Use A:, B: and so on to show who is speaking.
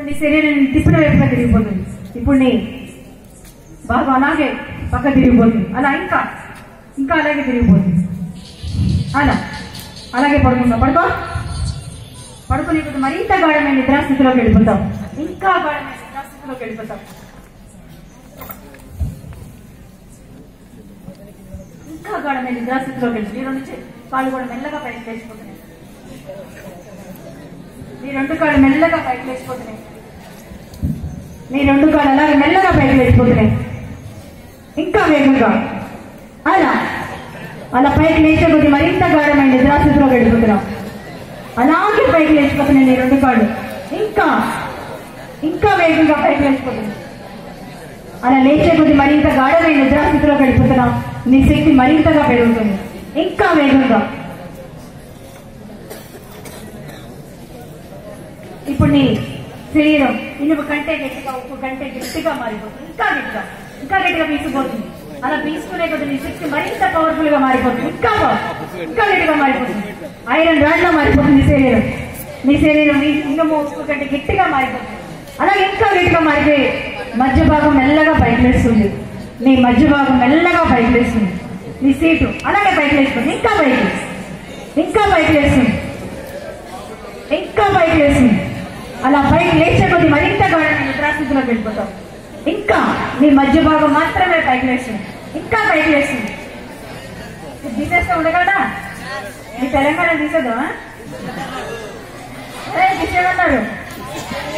A: నీ శరీరం తిప్పిన వైపుగా తిరిగిపోతుంది ఇప్పుడు నీ బాగా అలాగే పక్క తిరిగిపోతుంది అలా ఇంకా ఇంకా అలాగే తిరిగిపోతుంది అలా అలాగే పడుకుందా పడుకో పడుకునే కొద్ది మరింత గాఢమైన నిద్రాస్థితిలోకి వెళ్ళిపోతాం ఇంకా గాఢమైన నిద్రాస్థితిలోకి వెళ్ళిపోతాం ఇంకా గాఢమైన నిద్రాస్థితిలోకి వెళ్ళి నీ రెండు చే- కాళ్ళు కూడా మెల్లగా పైకి లేచిపోతున్నాయి నీ రెండు కాళ్ళు మెల్లగా పైకి లేచిపోతున్నాయి నీ రెండు కాళ్ళు అలాగే మెల్లగా పైకి లేచిపోతున్నాయి ఇంకా వేగంగా అలా అలా పైకి లేచే కొద్ది మరింత గాఢమైన నిద్రాస్థితిలో వెళ్ళిపోతున్నాం అలాగే పైకి లేచిపోతున్నాయి నీ రెండు కాళ్ళు ఇంకా ఇంకా వేగంగా పైకి లేచిపోతున్నాయి అలా లేచే కొద్ది మరింత గాఢమైన నిద్రాస్థితిలో గడిపోతున్నాం నీ శక్తి మరింతగా పెరుగుతుంది ఇంకా వేగంగా ఇప్పుడు నీ శరీరం ఇనుప కంటే గట్టిగా ఉప్పు కంటే గట్టిగా మారిపోతుంది ఇంకా గట్టిగా ఇంకా గట్టిగా పీసుకుపోతుంది అలా పీసుకునే కొద్ది నీ శక్తి మరింత పవర్ఫుల్ గా మారిపోతుంది ఇంకా power- ఇంకా గట్టిగా మారిపోతుంది ఐరన్ రాడ్ లా మారిపోతుంది నీ శరీరం నీ శరీరం నీ ఇనుము ఉప్పు కంటే గట్టిగా మారిపోతుంది అలా ఇంకా గట్టిగా మారిపోయి మధ్య భాగం మెల్లగా పైకి లేస్తుంది నీ మధ్య భాగం మెల్లగా పైకి లేస్తుంది నీ సీటు అలాగే పైకి లేస్తుంది ఇంకా పైకి ఇంకా పైకి లేస్తుంది ఇంకా పైకి లేస్తుంది అలా పైకి లేచే కొద్ది మరింత గాఢమైన నిద్రాస్థితిలోకి వెళ్ళిపోతాం ఇంకా నీ మధ్య భాగం మాత్రమే పైకి లేస్తుంది ఇంకా పైకి లేస్తుంది ఇది తీసేస్తే ఉండగలడా మీ తెలంగాణ తీసేదా తీసేయమన్నారు